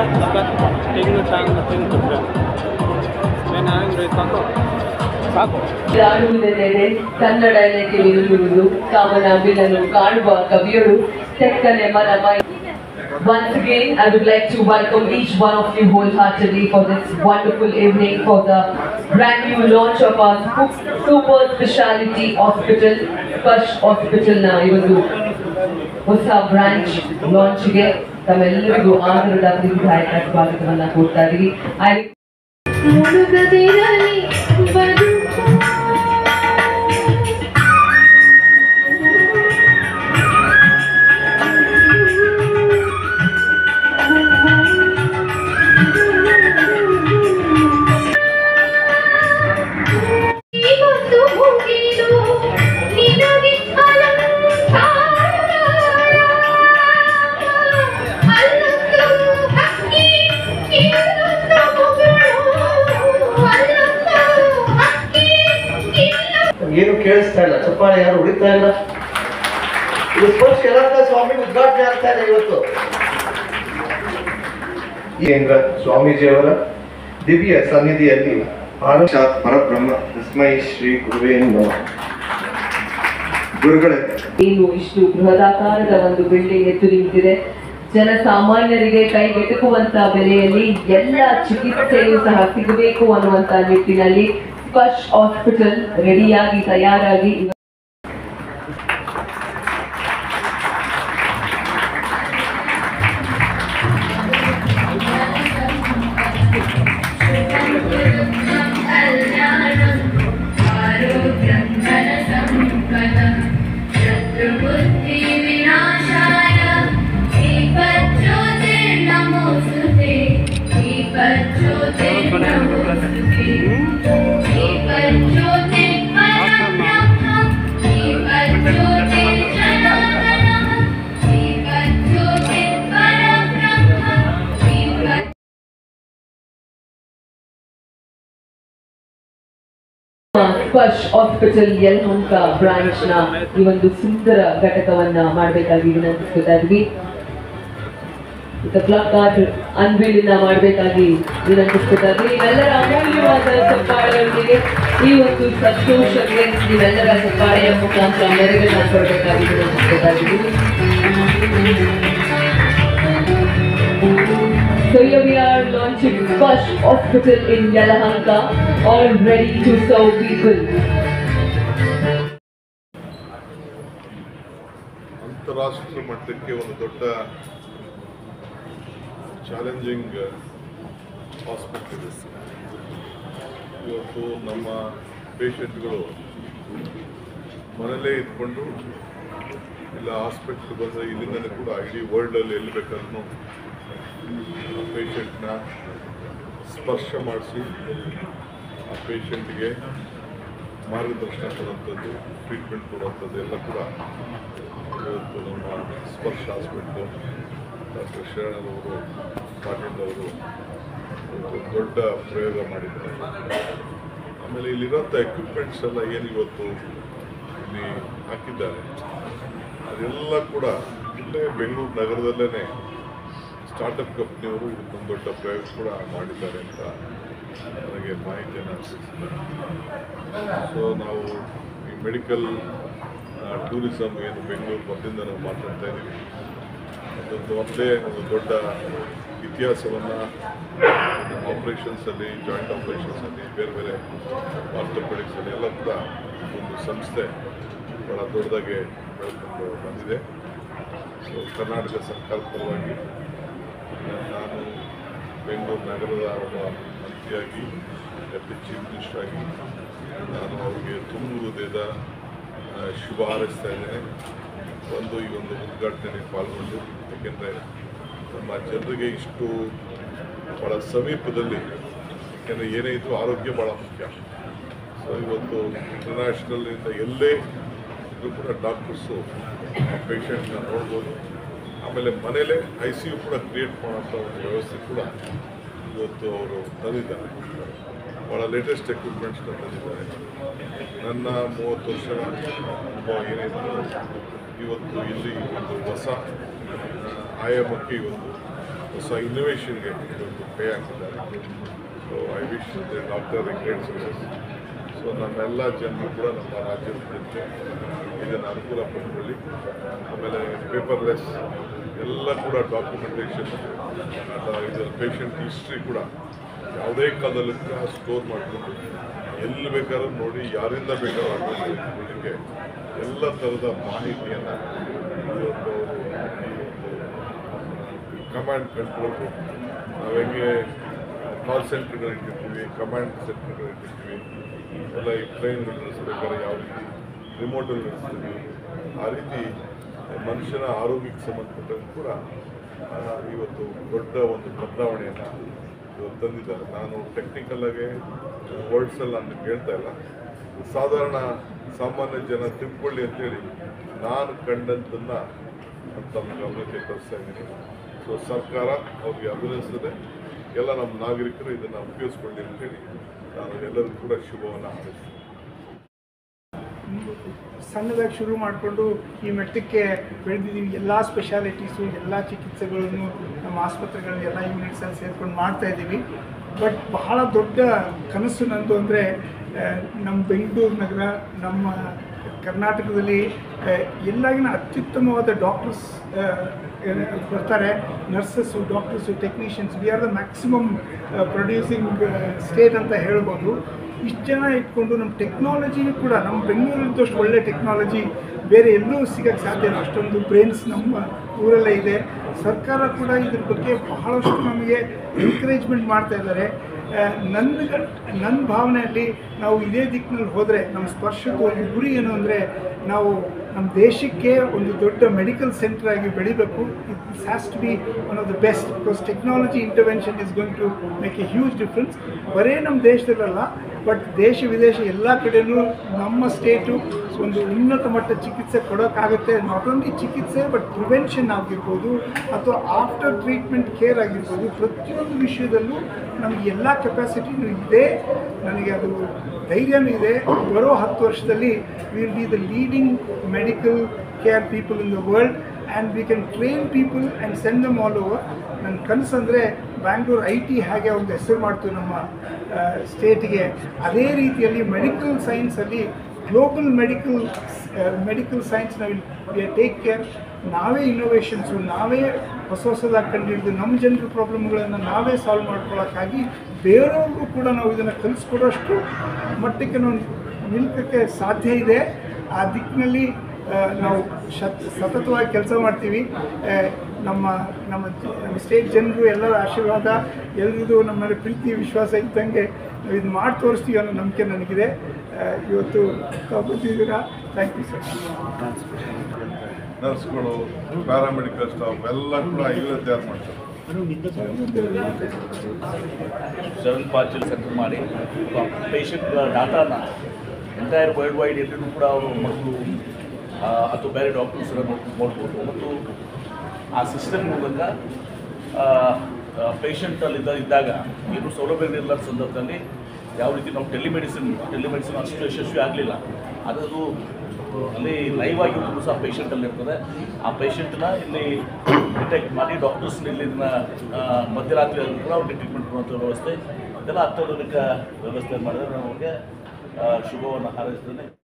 ಸಖತ್ ತೆಂಗು ಚಾಂಗ್ ತಿಂತಿದ್ರೆ ಏನು ಹಂಗೆ ಸಾಕು ಸಾಕು ಆಡುವುದೆಡೆ ಕನ್ನಡ ನೆಲೆ ಇರುವುದು ಕಾಮನ ಬಿಲ್ಲನ್ನು ಕಾಣುವ ಕವಿಯರು ತೆಕ್ಕನೆ ಮನ ಮೈ Once again, I would like to welcome each one of you wholeheartedly for this wonderful evening for the brand new launch of our su- super speciality hospital, First Hospital ನ ಈ ಒಂದು ಹೊಸ ಬ್ರಾಂಚ್ ಲಾಂಚ್ಗೆ ತಮ್ಮೆಲ್ಲರಿಗೂ ಆಧಾರದ ವಿಧಾಯಕ ಸ್ವಾಗತವನ್ನ ಕೊಡ್ತಾ ಇದೀವಿ I ಮುಳುಗದಿರಲಿ ಬದುಕು ಇವತ್ತು ಮುಗಿಲು ನಿನಗೆ ಅಲಂಕಾರ ಅಲ್ಲೊಂದು ಹಕ್ಕಿ ಇನ್ನೊಂದು ಮುಗುಳು ಅಲ್ಲೊಂದು ಹಕ್ಕಿ ಇನ್ನೊಂದು ಏನು ಕೇಳಿಸ್ತಾ ಇಲ್ಲ ಚಪ್ಪಾಳೆ ಯಾರು ಹೊಡಿತಾ ಇಲ್ಲ ಇದು ಸ್ಪರ್ಶ ಯಲಾಂಕ ಸ್ವಾಮಿ ಉದ್ಘಾಟನೆ ಆಗ್ತಾ ಇದೆ ಇವತ್ತು ಕೇಂದ್ರ ಸ್ವಾಮೀಜಿಯವರ ದಿವ್ಯ ಸನ್ನಿಧಿಯಲ್ಲಿ ಆನಂದ ಪರಬ್ರಹ್ಮ ತಸ್ಮೈ ಶ್ರೀ ಗುರುವೇ ನಮಃ ಗುರುಗಳೇ ಏನು ಇಷ್ಟು ಬೃಹದಾಕಾರದ ಒಂದು ಬಿಲ್ಡಿಂಗ್ ಎದ್ದು ನಿಂತಿದೆ ಜನಸಾಮಾನ್ಯರಿಗೆ ಕೈಗೆಟುಕುವಂತ ಬೆಲೆಯಲ್ಲಿ ಎಲ್ಲ ಚಿಕಿತ್ಸೆಯೂ ಸಹ ಸಿಗಬೇಕು ಅನ್ನುವಂತ ನಿಟ್ಟಿನಲ್ಲಿ ಸ್ಪರ್ಶ್ ಹಾಸ್ಪಿಟಲ್ ರೆಡಿಯಾಗಿ ತಯಾರಾಗಿ ಇವ- आरोग्यं धनसम्पदं शत्रुबुद्धिविनाशाय दीपज्योतिर्नमोऽस्तु ते दीपज्योतिर्नमोऽस्तु ते दीपज्योतिर्परब्रह्म दीपज्योतिर्जनार्दनः दीपज्योतिर्परब्रह्म दीप ಸ್ಪರ್ಶ್ ಹಾಸ್ಪಿಟಲ್ ಯಲಹಂಕ ಬ್ರಾಂಚ್ ನ ಈ ಒಂದು ಸುಂದರ ಘಟಕವನ್ನ ಮಾಡಬೇಕಾಗಿ ವಿನಂತಿಸ್ತಾ ಇದ್ವಿ ಕ್ಲಬ್ ಕಾರ್ಡ್ ಅನ್ವೀಲಿನ ಮಾಡಬೇಕಾಗಿ ವಿನಂತಿಸ್ತಾ ಇದ್ವಿ ನೀವೆಲ್ಲರ ಅಮೂಲ್ಯವಾದ ಚಪ್ಪಾಳೆಯೊಂದಿಗೆ ಈ ಒಂದು ಸಂತೋಷಕ್ಕೆ ನೀವೆಲ್ಲರ ಚಪ್ಪಾಳೆಯ ಮುಖಾಂತರ ಮೆರುಗನ್ನ ಕೊಡಬೇಕಾಗಿ ವಿನಂತಿಸ್ತಾ ಇದ್ವಿ So here we are launching first hospital in Yelahanka, all ready to serve people. ಅಂತಾರಾಷ್ಟ್ರೀಯ ಮಟ್ಟಕ್ಕೆ ಒಂದು ದೊಡ್ಡ ಚಾಲೆಂಜಿಂಗ್ ಹಾಸ್ಪಿಟಲ್ ಇದೆ ಇವತ್ತು ನಮ್ಮ ಪೇಷಂಟ್ಗಳು ಮನೇಲೇ ಇದ್ಕೊಂಡು ಇಲ್ಲ ಹಾಸ್ಪಿಟ್ಲ್ ಬಂದರೆ ಇಲ್ಲಿಂದಲೇ ಕೂಡ ಇಡೀ ವರ್ಲ್ಡಲ್ಲಿ ಎಲ್ಲಿ ಬೇಕಾದ್ರೂ ಪೇಷಂಟ್ನ ಸ್ಪರ್ಶ ಮಾಡಿಸಿ ಆ ಪೇಷಂಟ್ಗೆ ಮಾರ್ಗದರ್ಶನ ಕೊಡುವಂಥದ್ದು ಟ್ರೀಟ್ಮೆಂಟ್ ಕೊಡುವಂಥದ್ದು ಎಲ್ಲ ಕೂಡ ಇವತ್ತು ನಮ್ಮ ಸ್ಪರ್ಶ ಹಾಸ್ಪಿಟ್ಲು ಡಾಕ್ಟರ್ ಶರಣರವರು ಪಾಟೀಲ್ ಅವರು ಇವತ್ತು ದೊಡ್ಡ ಪ್ರಯೋಗ ಮಾಡಿದ್ದಾರೆ ಆಮೇಲೆ ಇಲ್ಲಿರೋಂಥ ಎಕ್ವಿಪ್ಮೆಂಟ್ಸ್ ಎಲ್ಲ ಏನು ಇವತ್ತು ಇಲ್ಲಿ ಹಾಕಿದ್ದಾರೆ ಅದೆಲ್ಲ ಕೂಡ ಇಲ್ಲೇ ಬೆಂಗಳೂರು ನಗರದಲ್ಲೇ ಸ್ಟಾರ್ಟಪ್ ಕಂಪ್ನಿಯವರು ಇದಕ್ಕೊಂದು ದೊಡ್ಡ ಪ್ರಯೋಗ ಕೂಡ ಮಾಡಿದ್ದಾರೆ ಅಂತ ನನಗೆ ಮಾಹಿತಿಯನ್ನು ಸಿಕ್ಕಿದ್ದಾರೆ ಸೊ ನಾವು ಈ ಮೆಡಿಕಲ್ ಟೂರಿಸಮ್ ಏನು ಬೆಂಗಳೂರು ಮೊದಲಿಂದ ನಾವು ಮಾತಾಡ್ತಾ ಇದ್ದೀವಿ ಅದೊಂದು ಒಂದೇ ಒಂದು ದೊಡ್ಡ ಇತಿಹಾಸವನ್ನು ಆಪರೇಷನ್ಸಲ್ಲಿ ಜಾಯಿಂಟ್ ಆಪರೇಷನ್ಸಲ್ಲಿ ಬೇರೆ ಬೇರೆ ಆರ್ಥೋಪೆಡಿಕ್ಸಲ್ಲಿ ಎಲ್ಲ ಕೂಡ ಒಂದು ಸಂಸ್ಥೆ ಭಾಳ ದೊಡ್ಡದಾಗಿ ಬೆಳ್ಕೊಂಡು ಬಂದಿದೆ ಸೊ ಕರ್ನಾಟಕ ಸರ್ಕಾರದ ಪರವಾಗಿ ನಾನು ಬೆಂಗಳೂರು ನಗರದ ಒಬ್ಬ ಮಂತ್ರಿಯಾಗಿ ಡೆಪ್ಟಿ ಚೀಫ್ ಮಿನಿಸ್ಟರ್ ಆಗಿ ನಾನು ಅವರಿಗೆ ತುಂಬ ಹೃದಯದ ಆ, ಶುಭ ಹಾರೈಸ್ತಾ ಇದ್ದೇನೆ ಒಂದು ಈ ಒಂದು ಉದ್ಘಾಟನೆಯಲ್ಲಿ ಪಾಲ್ಗೊಂಡು ಏಕೆಂದರೆ ನಮ್ಮ ಜನರಿಗೆ ಇಷ್ಟು ಭಾಳ ಸಮೀಪದಲ್ಲಿ ಯಾಕೆಂದರೆ ಏನೇ ಇದ್ರೂ ಆರೋಗ್ಯ ಭಾಳ ಮುಖ್ಯ ಸೊ ಇವತ್ತು ಇಂಟರ್ನ್ಯಾಷನಲ್ನಿಂದ ಎಲ್ಲೇ ಇದ್ರೂ ಕೂಡ ಡಾಕ್ಟರ್ಸು ಆ ಪೇಷಂಟ್ನ ನೋಡ್ಬೋದು ಆಮೇಲೆ ಮನೇಲೇ ಐ ಸಿ ಯು ಕೂಡ ಕ್ರಿಯೇಟ್ ಮಾಡೋಂಥ ಒಂದು ವ್ಯವಸ್ಥೆ ಕೂಡ ಇವತ್ತು ಅವರು ತಂದಿದ್ದಾರೆ ಭಾಳ ಲೇಟೆಸ್ಟ್ ಎಕ್ವಿಪ್ಮೆಂಟ್ಸ್ನ ತಂದಿದ್ದಾರೆ ನನ್ನ ಮೂವತ್ತು ವರ್ಷ ಅನುಭವ ಏನಿತ್ತು ಇವತ್ತು ಇಲ್ಲಿ ಒಂದು ಹೊಸ ಆ, ಆಯಾಮಕ್ಕೆ ಇವತ್ತು ಹೊಸ ಇನ್ನೋವೇಷನ್ಗೆ ಇವತ್ತು ಕೈ ಹಾಕಿದ್ದಾರೆ so I wish the doctor great success so ನಮ್ಮೆಲ್ಲ ಜನರು ಕೂಡ ನಮ್ಮ ರಾಜ್ಯದ ಜನತೆ ಇದನ್ನು ಅನುಕೂಲ ಪಡ್ಕೊಳ್ಳಿ ಆಮೇಲೆ ಪೇಪರ್ಲೆಸ್ ಎಲ್ಲ ಕೂಡ ಡಾಕ್ಯುಮೆಂಟೇಷನ್ ಇದರ ಪೇಷಂಟ್ ಹಿಸ್ಟ್ರಿ ಕೂಡ ಯಾವುದೇ ಕಾಲದಲ್ಲೂ ಕೂಡ ಸ್ಟೋರ್ ಮಾಡಿಕೊಂಡು ಎಲ್ಲಿ ಬೇಕಾದ್ರೂ ನೋಡಿ ಯಾರಿಂದ ಬೇಕಾದ್ರೂ ಅಡ್ವೈಸ್ಗೆ ಎಲ್ಲ ಥರದ ಮಾಹಿತಿಯನ್ನು ಇವತ್ತು ಕಮಾಂಡ್ ಕಂಟ್ರೋಲ್ ನಾವು ಹೆಂಗೆ ಕಾಲ್ ಸೆಂಟರ್ಗಳು ಇಟ್ಟಿರ್ತೀವಿ ಕಮಾಂಡ್ ಸೆಂಟರ್ಗಳು ಇಟ್ಟಿರ್ತೀವಿ ಎಲ್ಲ ಈ ಟ್ರೈನ್ಗಳು ನಡೆಸಬೇಕಾದ್ರೆ ಯಾವ ರೀತಿ ರಿಮೋಟಲ್ಲಿ ನಡೆಸ್ತೀವಿ ಆ ರೀತಿ ಮನುಷ್ಯನ ಆರೋಗ್ಯಕ್ಕೆ ಸಂಬಂಧಪಟ್ಟಂಗೆ ಕೂಡ ಆ, ಇವತ್ತು ದೊಡ್ಡ ಒಂದು ಬದಲಾವಣೆಯನ್ನು ಇವತ್ತು ತಂದಿದ್ದಾರೆ ನಾನು ಟೆಕ್ನಿಕಲ್ಲಾಗಿ ವರ್ಡ್ಸಲ್ಲಿ ನಾನು ಹೇಳ್ತಾ ಇಲ್ಲ ಸಾಧಾರಣ ಸಾಮಾನ್ಯ ಜನ ತಿಳ್ಕೊಳ್ಳಿ ಅಂತೇಳಿ ನಾನು ಕಂಡಂತನ್ನು ತಮ್ಮ ಗಮನಕ್ಕೆ ತರಿಸ್ತಾ ಇದ್ದೀನಿ ಸೊ ಸರ್ಕಾರ ಅವ್ರಿಗೆ ಅಭಿನಯಿಸ್ತದೆ ಎಲ್ಲ ನಮ್ಮ ನಾಗರಿಕರು ಇದನ್ನು ಉಪಯೋಗಿಸ್ಕೊಳ್ಳಿ ಅಂತೇಳಿ ನಾನು ಎಲ್ಲರಿಗೂ ಕೂಡ ಶುಭವನ್ನು ಹಾರೈಸ್ತೀನಿ ಸಣ್ಣದಾಗಿ ಶುರು ಮಾಡಿಕೊಂಡು ಈ ಮಟ್ಟಕ್ಕೆ ಬೆಳೆದಿದ್ದೀವಿ ಎಲ್ಲ ಸ್ಪೆಷಾಲಿಟೀಸು ಎಲ್ಲ ಚಿಕಿತ್ಸೆಗಳನ್ನು ನಮ್ಮ ಆಸ್ಪತ್ರೆಗಳಲ್ಲಿ ಎಲ್ಲ ಯೂನಿಟ್ಸಲ್ಲಿ ಸೇರ್ಕೊಂಡು ಮಾಡ್ತಾ ಇದ್ದೀವಿ ಬಟ್ ಬಹಳ ದೊಡ್ಡ ಕನಸು ನಂದು ಅಂದರೆ ನಮ್ಮ ಬೆಂಗಳೂರು ನಗರ ನಮ್ಮ ಕರ್ನಾಟಕದಲ್ಲಿ ಆ, ಎಲ್ಲಾಗಿನ ಅತ್ಯುತ್ತಮವಾದ ಡಾಕ್ಟರ್ಸ್ ಬರ್ತಾರೆ nurses doctors technicians we are the maximum producing state ಅಂತ ಹೇಳ್ಬೋದು ಇಷ್ಟು ಜನ ಇಟ್ಕೊಂಡು ನಮ್ಮ ಟೆಕ್ನಾಲಜಿ ಕೂಡ ನಮ್ಮ ಬೆಂಗಳೂರಿದ್ದಷ್ಟು ಒಳ್ಳೆ ಟೆಕ್ನಾಲಜಿ ಬೇರೆ ಎಲ್ಲೂ ಸಿಗೋಕ್ಕೆ ಸಾಧ್ಯ ಇಲ್ಲ ಅಷ್ಟೊಂದು ಬ್ರೈನ್ಸ್ ನಮ್ಮ ಊರಲ್ಲೇ ಇದೆ ಸರ್ಕಾರ ಕೂಡ ಇದ್ರ ಬಗ್ಗೆ ಬಹಳಷ್ಟು ನಮಗೆ ಎನ್ಕರೇಜ್ಮೆಂಟ್ ಮಾಡ್ತಾ ಇದ್ದಾರೆ ನನ್ನ ನನ್ನ ಭಾವನೆಯಲ್ಲಿ ನಾವು ಇದೇ ದಿಕ್ಕಿನಲ್ಲಿ ಹೋದರೆ ನಮ್ಮ ಸ್ಪರ್ಶದ ಒಂದು ಗುರಿ ಏನು ಅಂದರೆ ನಾವು ನಮ್ಮ ದೇಶಕ್ಕೆ ಒಂದು ದೊಡ್ಡ ಮೆಡಿಕಲ್ ಸೆಂಟರ್ ಆಗಿ ಬೆಳಿಬೇಕು it has to be one of the best because technology intervention is going to make a huge difference ಬರೀ ನಮ್ಮ ದೇಶದಲ್ಲಲ್ಲ ಬಟ್ ದೇಶ ವಿದೇಶ ಎಲ್ಲ ಕಡೆಯೂ ನಮ್ಮ ಸ್ಟೇಟು ಒಂದು ಉನ್ನತ ಮಟ್ಟ ಚಿಕಿತ್ಸೆ ಕೊಡೋಕ್ಕಾಗುತ್ತೆ ನಾಟ್ ಓನ್ಲಿ ಚಿಕಿತ್ಸೆ ಬಟ್ ಪ್ರಿವೆನ್ಷನ್ ಆಗಿರ್ಬೋದು ಅಥವಾ ಆಫ್ಟರ್ ಟ್ರೀಟ್ಮೆಂಟ್ ಕೇರ್ ಆಗಿರ್ಬೋದು ಪ್ರತಿಯೊಂದು ವಿಷಯದಲ್ಲೂ ನಮಗೆ ಎಲ್ಲ ಕೆಪಾಸಿಟಿನೂ ಇದೆ ನನಗೆ ಅದು ಧೈರ್ಯನೂ ಇದೆ ಬರೋ ಹತ್ತು ವರ್ಷದಲ್ಲಿ will be the leading medical care people in the world and we can train people and send them all over ನನ್ನ ಕನಸು ಅಂದರೆ ಬ್ಯಾಂಗ್ಳೂರು ಐ ಟಿ ಹಾಗೆ ಒಂದು ಹೆಸರು ಮಾಡ್ತು ನಮ್ಮ ಸ್ಟೇಟಿಗೆ ಅದೇ ರೀತಿಯಲ್ಲಿ ಮೆಡಿಕಲ್ ಸೈನ್ಸಲ್ಲಿ ಗ್ಲೋಬಲ್ ಮೆಡಿಕಲ್ ಮೆಡಿಕಲ್ ಸೈನ್ಸ್ನ ವಿಲ್ ಟೇಕ್ ಕೇರ್ ನಾವೇ ಇನ್ನೋವೇಷನ್ಸು ನಾವೇ ಹೊಸ ಹೊಸದಾಗಿ ಕಂಡುಹಿಡಿದು ನಮ್ಮ ಜನರ ಪ್ರಾಬ್ಲಮ್ಗಳನ್ನು ನಾವೇ ಸಾಲ್ವ್ ಮಾಡ್ಕೊಳ್ಳೋಕ್ಕಾಗಿ ಬೇರೆಯವ್ರಿಗೂ ಕೂಡ ನಾವು ಇದನ್ನು ಕಲಿಸ್ಕೊಡೋಷ್ಟು ಮಟ್ಟಕ್ಕೆ ನಾವು ನಿಲ್ಕೋಕ್ಕೆ ಸಾಧ್ಯ ಇದೆ ಆ ದಿಕ್ಕಿನಲ್ಲಿ ಆ, ನಾವು ಶತ್ ಸತತವಾಗಿ ಕೆಲಸ ಮಾಡ್ತೀವಿ ಆ, ನಮ್ಮ ನಮ್ಮ ಜ- ನಮ್ಮ ಸ್ಟೇಟ್ ಜನರು ಎಲ್ಲರ ಆಶೀರ್ವಾದ ಎಲ್ರಿಗೂ ನಮ್ಮ ಮೇಲೆ ಪ್ರೀತಿ ವಿಶ್ವಾಸ ಇದ್ದಂಗೆ ನಾವು ಇದು ಮಾಡಿ ತೋರಿಸ್ತೀವಿ ಅನ್ನೋ ನಂಬಿಕೆ ನನಗಿದೆ ಆ, ಇವತ್ತು ತಾವು ಬಂದಿದ್ದೀರಾ ಥ್ಯಾಂಕ್ ಯು ಸರ್ ನರ್ಸ್ಗಳು ಪ್ಯಾರಾಮೆಡಿಕಲ್ ಸ್ಟಾಫ್ ಎಲ್ಲ ಕೂಡ ಇವರೇ ತಯಾರು ಮಾಡ್ತಾರೆ ಸೆವೆನ್ ಪಾರ್ಚಲ್ ಸೆಂಟರ್ ಮಾಡಿ ಪೇಷಂಟ್ ಡಾಟಾನ ಎಂಟೈರ್ ವರ್ಲ್ಡ್ ವೈಡ್ ಎಲ್ಲರೂ ಕೂಡ ಅವರು ಮಕ್ಕಳು ಆ, ಅಥವಾ ಬೇರೆ ಡಾಕ್ಟರ್ಸ್ನ ನೋಡ್ಬೋದು ಮತ್ತು ಆ ಸಿಸ್ಟಮ್ ಮೂಲಕ ಪೇಷಂಟಲ್ಲಿದ್ದ ಇದ್ದಾಗ ಏನು ಸೌಲಭ್ಯಗಳಿಲ್ಲ ಸಂದರ್ಭದಲ್ಲಿ ಯಾವ ರೀತಿ ನಾವು ಟೆಲಿಮೆಡಿಸಿನ್ ಟೆಲಿಮೆಡಿಸಿನ್ ಅಷ್ಟು ಯಶಸ್ವಿ ಆಗಲಿಲ್ಲ ಅದದು ಅಲ್ಲಿ ಲೈವ್ ಆಗಿ ಒಂದು ಸಹ ಪೇಷಂಟಲ್ಲಿ ಇರ್ತದೆ ಆ ಪೇಷಂಟ್ನ ಇಲ್ಲಿ ಡಿಟೆಕ್ಟ್ ಮಾಡಿ ಡಾಕ್ಟರ್ಸ್ ಇಲ್ಲಿ ಇದನ್ನ ಆ, ಮಧ್ಯರಾತ್ರಿ ಆದ್ರೂ ಕೂಡ ಅವ್ರಿಗೆ ಟ್ರೀಟ್ಮೆಂಟ್ ಕೊಡುವಂಥ ವ್ಯವಸ್ಥೆ ಇದೆಲ್ಲ ಅತ್ಯಾಧುನಿಕ ವ್ಯವಸ್ಥೆ ಮಾಡಿದ್ರೆ ನಮಗೆ ಶುಭವನ್ನು ಹಾರೈಸ್ತೇನೆ